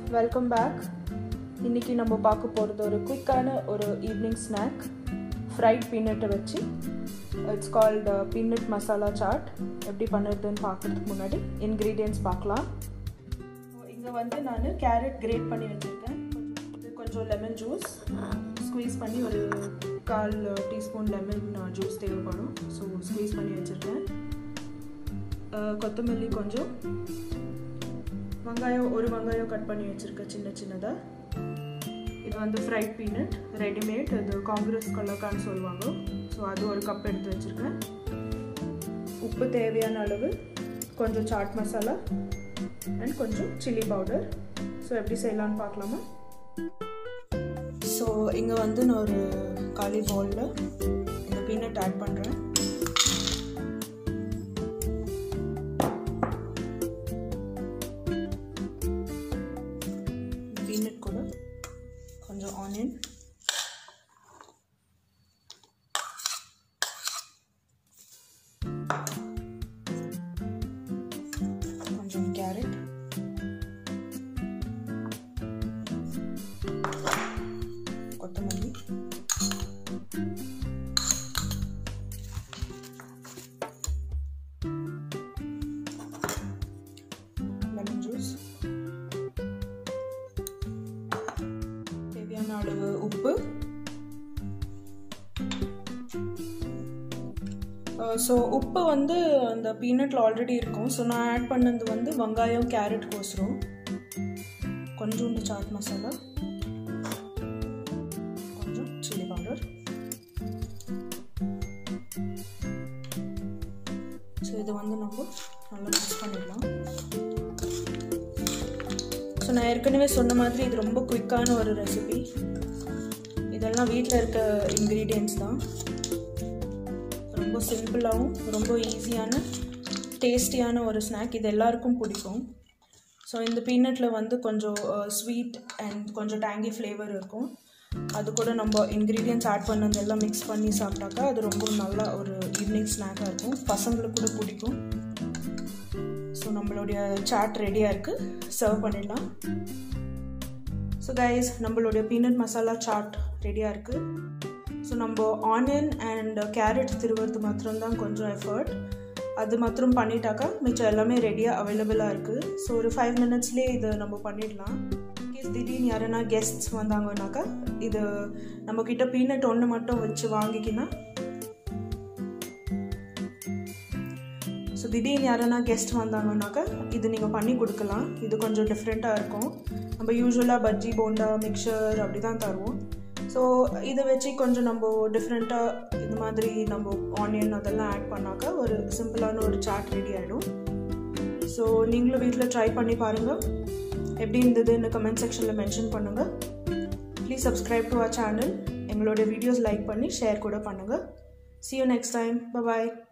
welcome back இன்றைக்கி நம்ம பார்க்க போகிறது ஒரு குயிக்கான ஒரு ஈவினிங் ஸ்நாக் ஃப்ரைட் பீனட்டை வச்சு it's called peanut masala chaat எப்படி பண்ணுறதுன்னு பார்க்குறதுக்கு முன்னாடி இன்க்ரீடியன்ட்ஸ் பார்க்கலாம் இங்கே வந்து நான் கேரட் கிரேட் பண்ணி வச்சுருக்கேன் இது கொஞ்சம் லெமன் ஜூஸ் ஸ்குவீஸ் பண்ணி ஒரு கால் டீஸ்பூன் லெமன் ஜூஸ் தேவைப்படும் ஸோ ஸ்குவீஸ் பண்ணி வச்சுருக்கேன் கொத்தமல்லி கொஞ்சம் வெங்காயம் ஒரு வெங்காயம் கட் பண்ணி வச்சுருக்கேன் சின்ன சின்னதாக இது வந்து ஃப்ரைட் பீனட் ரெடிமேட் இது காங்கிரஸ் கலர்க்கான்னு சொல்லுவாங்க ஸோ அது ஒரு கப் எடுத்து வச்சுருக்கேன் உப்பு தேவையான அளவு கொஞ்சம் சாட் மசாலா அண்ட் கொஞ்சம் சில்லி பவுடர் ஸோ எப்படி செய்யலான்னு பார்க்கலாமா ஸோ இங்கே வந்து நான் ஒரு காலி பவுலில் இந்த பீனட் ஆட் பண்ணுறேன் பீனட் கூட கொஞ்சம் ஆனியன் கொஞ்சம் கேரட் கொத்தமல்லி லெமன் ஜூஸ் தேவையான அளவு உப்பு ஸோ உப்பு வந்து அந்த பீனட்டில் ஆல்ரெடி இருக்கும் ஸோ நான் ஆட் பண்ணது வந்து வெங்காயம் கேரட் கோசரம் கொஞ்சோண்டு சாட் மசாலா கொஞ்சம் சில்லி பவுடர் ஸோ இது வந்து நம்ம நல்லா மிக்ஸ் பண்ணிடலாம் ஸோ நான் ஏற்கனவே சொன்ன மாதிரி இது ரொம்ப குயிக்கான ஒரு ரெசிபி இதெல்லாம் வீட்டில் இருக்க இன்க்ரீடியன்ட்ஸ் தான் ரொம்ப சிம்பிளாகவும் ரொம்ப ஈஸியான டேஸ்டியான ஒரு ஸ்நாக் இது எல்லாருக்கும் பிடிக்கும் ஸோ இந்த பீனட்டில் வந்து கொஞ்சம் ஸ்வீட் அண்ட் கொஞ்சம் டேங்கி ஃப்ளேவர் இருக்கும் அது கூட நம்ம இன்க்ரீடியன்ட்ஸ் ஆட் பண்ணதெல்லாம் மிக்ஸ் பண்ணி சாப்பிட்டாக்கா அது ரொம்ப நல்லா ஒரு ஈவினிங் ஸ்நாக்காக இருக்கும் பசங்களுக்கு கூட பிடிக்கும் ஸோ நம்மளுடைய சாட் ரெடியாக இருக்குது சர்வ் பண்ணிடலாம் ஸோ கைஸ் நம்மளுடைய பீனட் மசாலா சாட் ரெடியாக இருக்குது ஸோ நம்ம ஆனியன் அண்ட் கேரட் திருவுறது மாத்திரம்தான் கொஞ்சம் எஃபர்ட் அது மாத்திரம் பண்ணிட்டாக்கா மிச்சம் எல்லாமே ரெடியாக அவைலபிளாக இருக்குது ஸோ ஒரு ஃபைவ் மினிட்ஸ்லேயே இதை நம்ம பண்ணிடலாம் இன்கேஸ் திடீர்னு யாருன்னா கெஸ்ட்ஸ் வந்தாங்கன்னாக்கா இது நம்மக்கிட்ட பீனட் ஒன்று மட்டும் வச்சு வாங்கிக்கினா ஸோ திடீர்னு யாரனா கெஸ்ட் வந்தாங்கன்னாக்கா இது நீங்கள் பண்ணி கொடுக்கலாம் இது கொஞ்சம் டிஃப்ரெண்ட்டாக இருக்கும் நம்ம யூஸ்வலாக பஜ்ஜி போண்டா மிக்சர் அப்படி தான் தருவோம் ஸோ இதை வச்சு கொஞ்சம் நம்ம டிஃப்ரெண்ட்டாக இந்த மாதிரி நம்ம ஆனியன் அதெல்லாம் ஆட் பண்ணாக்கா ஒரு சிம்பிளான ஒரு சாட் ரெடி ஆகிடும் ஸோ நீங்களும் வீட்டில் ட்ரை பண்ணி பாருங்கள் எப்படி இருந்ததுன்னு கமெண்ட் செக்ஷனில் மென்ஷன் பண்ணுங்கள் please subscribe to our channel எங்களோட வீடியோஸ் லைக் பண்ணி ஷேர் கூட பண்ணுங்கள் see you next time bye